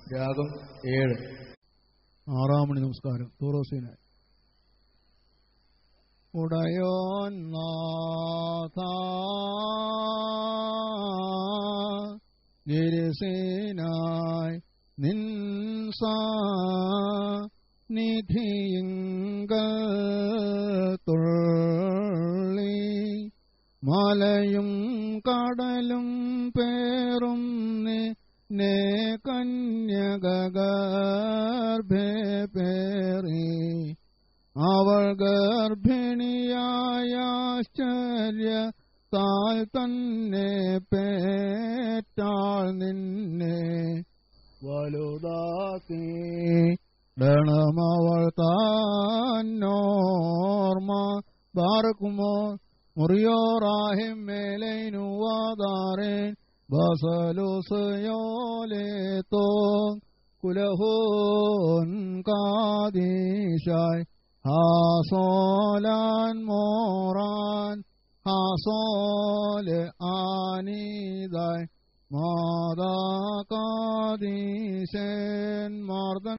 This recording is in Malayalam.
രാഗം ഏഴ് ആറാം മണി നമസ്കാരം തോറോസീനായി ഉടയോൻ നാഥ ഗിരിസേനായി നിൻസ നിധിയിങ്ക തുള്ളി മലയും കടലും പേറും നെ കന്യകഗർഭേ പേറി അവൾ ഗർഭിണിയായ ആശ്ചര്യ താൽ തന്നെ പേറ്റാൾ നിന്നെ വലുതാക്കി ഡണമവൾ താന്നോർമ്മ ബാറക്കുമോ മുറിയോറാഹിം മേലൈനുവാദാറേൻ ബസലുസയോലേത്തോ കുലഹോൻ കാദീശായ് ഹാസോലാൻ മോറാൻ ഹാസോല് ആനീതായ് മാതാ കാദീശൻ മാർദൻ